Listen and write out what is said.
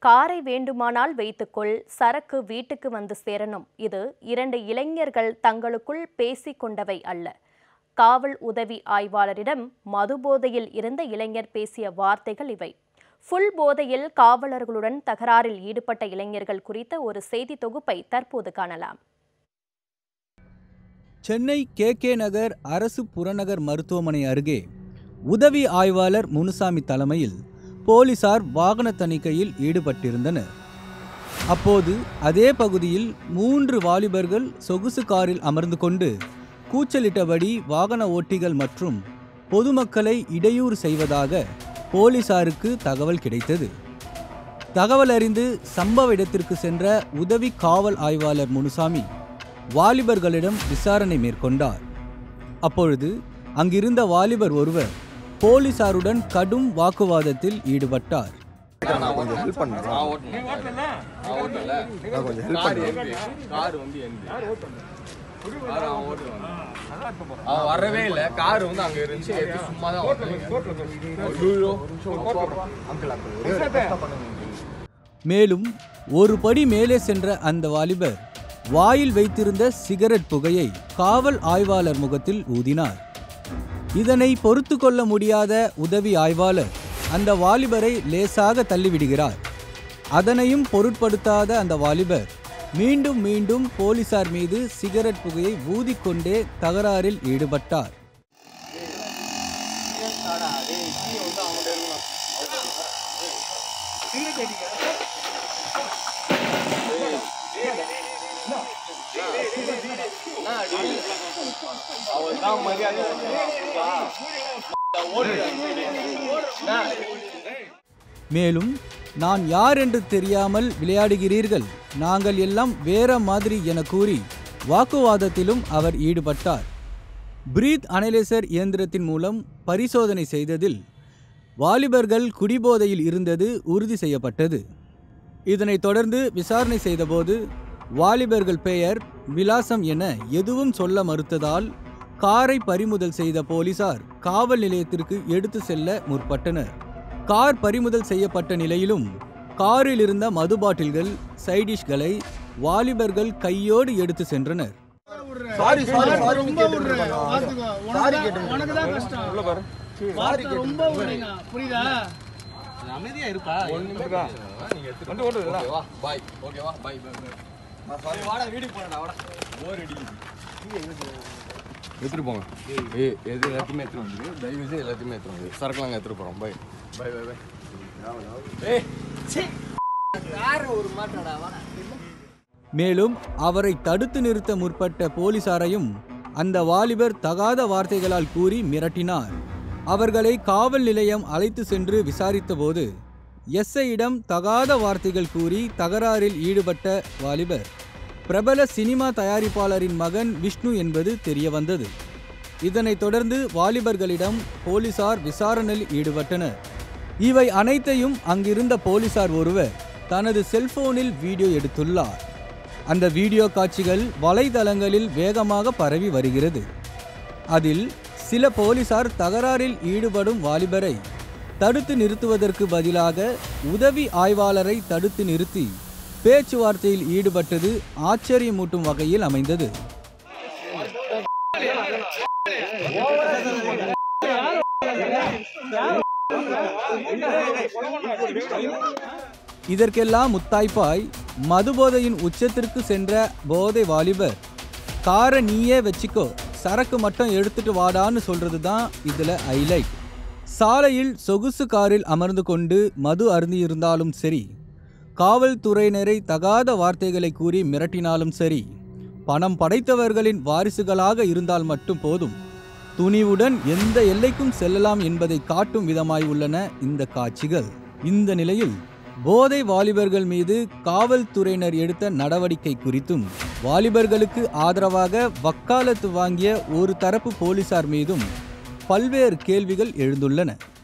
காரை வேண்டுமானால் வைத்துக்கொள் சரக்கு வீட்டுக்கு வந்து சேரணும் இது இரண்டு இளைஞர்கள் தங்களுக்குள் பேசிக் கொண்டவை அல்ல காவல் உதவி ஆய்வாளரிடம் மது போதையில் இருந்த இளைஞர் பேசிய வார்த்தைகள் இவை ஃபுல் போதையில் காவலர்களுடன் தகராறில் ஈடுபட்ட இளைஞர்கள் குறித்த ஒரு செய்தி தொகுப்பை தற்போது காணலாம் சென்னை கே கே நகர் அரசு புறநகர் மருத்துவமனை அருகே உதவி ஆய்வாளர் முனுசாமி தலைமையில் போலீசார் வாகன தணிக்கையில் ஈடுபட்டிருந்தனர் அப்போது அதே பகுதியில் மூன்று வாலிபர்கள் சொகுசு காரில் அமர்ந்து கொண்டு கூச்சலிட்டபடி வாகன ஓட்டிகள் மற்றும் பொதுமக்களை இடையூறு செய்வதாக போலீசாருக்கு தகவல் கிடைத்தது தகவல் அறிந்து சம்பவ இடத்திற்கு சென்ற உதவி காவல் ஆய்வாளர் முனுசாமி வாலிபர்களிடம் விசாரணை மேற்கொண்டார் அப்பொழுது அங்கிருந்த வாலிபர் ஒருவர் போலீசாருடன் கடும் வாக்குவாதத்தில் ஈடுபட்டார் நான் கொஞ்சம் ஹெல்ப் பண்ணேன் நான் ஓட்டுனேன் நான் ஓட்டல நான் கொஞ்சம் ஹெல்ப் கார் பண்ணேன் எந்து கார் வந்து எந்து கார் அவன் ஓட்டுவான் அவன் வரவே இல்ல கார் வந்து அங்க இருந்துச்சு எடுத்து சும்மா தான் ஓட்டுவாங்க ஐயோ அங்கிள் அங்கிள் ஒரே ஒரு request பண்ணுங்க மேலும் ஒரு படி மேலே சென்ற அந்த வாலிபர் வாயில் வைத்திருந்த சிகரெட் புகையை காவல் ஆய்வாளர் முகத்தில் ஊதினார் இதனை பொறுத்து கொள்ள முடியாத உதவி ஆய்வாளர் அந்த வாலிபரை லேசாக தள்ளிவிடுகிறார் அதனையும் பொருட்படுத்தாத அந்த வாலிபர் மீண்டும் மீண்டும் போலீசார் மீது சிகரெட் புகையை ஊதிக்கொண்டே தகராறில் ஈடுபட்டார் அவன் தான் மரியாதை மேலும் நான் யார் என்று தெரியாமல் விளையாடுகிறீர்கள் நாங்கள் எல்லாம் வேற மாதிரி என கூறி வாக்குவாதத்திலும் அவர் ஈடுபட்டார் பிரீத் அனலைசர் இயந்திரத்தின் மூலம் பரிசோதனை செய்ததில் வாலிபர்கள் குடிபோதையில் இருந்தது உறுதி செய்யப்பட்டது இதனைத் தொடர்ந்து விசாரணை செய்தபோது வாலிபர்கள் பெயர் விலாசம் என எதுவும் சொல்ல மறுத்ததால் காரை பறிமுதல் செய்த போலீசார் காவல் நிலையத்திற்கு எடுத்து செல்ல முற்பட்டனர் கார் பறிமுதல் செய்யப்பட்ட நிலையிலும் காரில் இருந்த மது பாட்டில்கள் சைடிஷ்களை வாலிபர்கள் கையோடு எடுத்து சென்றனர் சாரி சாரி சாரி ரொம்ப விடுற பாத்துக்கோ சாரி உனக்கு கேட்டுங்க. உனக்கு தான் கஷ்டம் வார்த்தை ரொம்ப விடுறீங்க புரியுதா ஓகேவா பாய் ஓகேவா பாய் பாய் எடுத்துட்டு போங்க ஏய் எது எல்லாத்தையுமே எடுத்துட்டு வந்துரு தயவு செய்து எல்லாத்தையுமே எடுத்துட்டு வந்துரு சரக்குலாம் அங்கே எடுத்துட்டு போகிறோம் பாய் பாய் பாய் பாய் ஏய் மேலும் அவரை தடுத்து நிறுத்த முற்பட்ட போலீசாரையும் அந்த வாலிபர் தகாத வார்த்தைகளால் கூறி மிரட்டினார் அவர்களை காவல் நிலையம் அழைத்து சென்று விசாரித்தபோது எஸ்ஐயிடம் தகாத வார்த்தைகள் கூறி தகராறில் ஈடுபட்ட வாலிபர் பிரபல சினிமா தயாரிப்பாளரின் மகன் விஷ்ணு என்பது தெரியவந்தது இதனைத் தொடர்ந்து வாலிபர்களிடம் போலீசார் விசாரணையில் ஈடுபட்டனர் இவை அனைத்தையும் அங்கிருந்த போலீசார் ஒருவர் தனது செல்போனில் வீடியோ எடுத்துள்ளார் அந்த வீடியோ காட்சிகள் வலைதளங்களில் வேகமாக பரவி வருகிறது அதில் சில போலீசார் தகராறில் ஈடுபடும் வாலிபரை தடுத்து நிறுத்துவதற்கு பதிலாக உதவி ஆய்வாளரை தடுத்து நிறுத்தி பேச்சுவார்த்தையில் ஈடுபட்டது ஆச்சரியமூட்டும் வகையில் அமைந்தது இதற்கெல்லாம் முத்தாய்ப்பாய் மதுபோதையின் உச்சத்திற்கு சென்ற போதை வாலிபர் காரை நீயே வச்சுக்கோ சரக்கு மட்டும் எடுத்துட்டு வாடான்னு சொல்றது தான் இதுல ஹைலைட் சாலையில் சொகுசு காரில் அமர்ந்து கொண்டு மது அருந்தியிருந்தாலும் சரி காவல்துறையினரை தகாத வார்த்தைகளை கூறி மிரட்டினாலும் சரி பணம் படைத்தவர்களின் வாரிசுகளாக இருந்தால் மட்டும் போதும் துணிவுடன் எந்த எல்லைக்கும் செல்லலாம் என்பதை காட்டும் விதமாய் உள்ளன இந்த காட்சிகள் இந்த நிலையில் போதை வாலிபர்கள் மீது காவல்துறையினர் எடுத்த நடவடிக்கை குறித்தும் வாலிபர்களுக்கு ஆதரவாக வக்காலத்து வாங்கிய ஒரு தரப்பு போலீசார் மீதும் பல்வேறு கேள்விகள் எழுந்துள்ளன